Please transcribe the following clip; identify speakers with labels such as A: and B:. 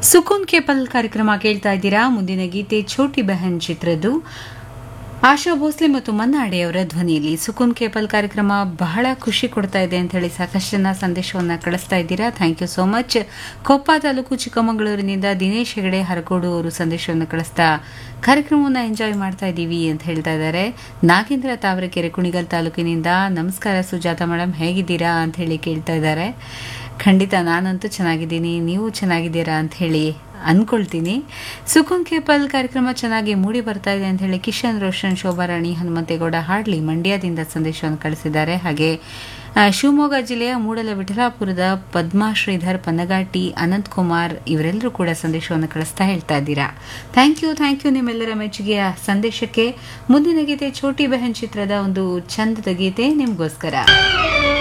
A: ಸುಕೂನ್ capable ಕಾರ್ಯಕ್ರಮ ಕೇಳ್ತಾ ಇದ್ದೀರಾ ಮುಂದಿನ ಗೀತೆ ಛೋಟಿ ಬೆಹನ್ ಚಿತ್ರದ್ದು ಆಶಾ ಭೋಸ್ಲೆ ಮತ್ತು ಮನ್ನಾಡೆ ಅವರ ಧ್ವನಿಯಲ್ಲಿ ಸುಕೂನ್ ಕೇಪಲ್ ಕಾರ್ಯಕ್ರಮ ಬಹಳ ಖುಷಿ ಕೊಡ್ತಾ ಇದೆ ಅಂತ ಹೇಳಿ ಸಾಕಷ್ಟು ಜನ ಸಂದೇಶವನ್ನು ಕಳಿಸ್ತಾ ಇದ್ದೀರಾ thank you so much Koppa taluk ಚಿಕ್ಕಮಗಳೂರಿನಿಂದ ದಿನೇಶ್ ಹೆಗಡೆ ಹರಗೋಡು ಅವರು ಸಂದೇಶವನ್ನು ಕಳಿಸ್ತಾ ಕಾರ್ಯಕ್ರಮವನ್ನು ಎಂಜಾಯ್ ಮಾಡ್ತಾ ಇದ್ದೀವಿ ಅಂತ ಹೇಳ್ತಾ ಇದ್ದಾರೆ ನಾಗೇಂದ್ರ ತಾವರೆಕೆರೆ ಕುಣಿಗಲ್ ತಾಲೂಕಿನಿಂದ ನಮಸ್ಕಾರ ಸುಜಾತ ಮೇಡಮ್ ಹೇಗಿದ್ದೀರಾ ಅಂತ ಹೇಳಿ ಕೇಳ್ತಾ ಇದ್ದಾರೆ ಖಂಡಿತ ನಾನಂತೂ ಚೆನ್ನಾಗಿದ್ದೀನಿ ನೀವು ಚೆನ್ನಾಗಿದ್ದೀರಾ ಅಂತ ಹೇಳಿ ಅನ್ಕೊಳ್ತೀನಿ ಸುಕುನ್ ಕೇಪಲ್ ಕಾರ್ಯಕ್ರಮ ಚೆನ್ನಾಗಿ ಮೂಡಿ ಬರ್ತಾ ಇದೆ ಅಂತ ಹೇಳಿ ಕಿಶನ್ ರೋಷನ್ ಶೋಭಾರಾಣಿ ಹನುಮಂತೇಗೌಡ ಹಾಡ್ಲಿ ಮಂಡ್ಯದಿಂದ ಸಂದೇಶವನ್ನು ಕಳಿಸಿದ್ದಾರೆ ಹಾಗೆ ಆ, ಶಿವಮೊಗ್ಗ ಜಿಲ್ಲೆಯ ಮೂಡಲ ವಿಠಲಾಪುರದ ಪದ್ಮಾ ಶ್ರೀಧರ್ ಪನ್ನಗಾಟಿ ಅನಂತ್ ಕುಮಾರ್ ಇವರೆಲ್ಲರೂ ಕೂಡ ಸಂದೇಶವನ್ನು ಕಳಿಸ್ತಾ ಹೇಳ್ತಾ ಇದ್ದೀರಾ ಥ್ಯಾಂಕ್ ಯು ಥ್ಯಾಂಕ್ ಯು ನಿಮ್ಮೆಲ್ಲರ ಮೆಚ್ಚುಗೆಯ ಸಂದೇಶಕ್ಕೆ ಮುಂದಿನ ಗೀತೆ ಛೋಟಿ ಬೆಹನ್ ಚಿತ್ರದ ಒಂದು ಚಂದದ ಗೀತೆ ನಿಮಗೋಸ್ಕರ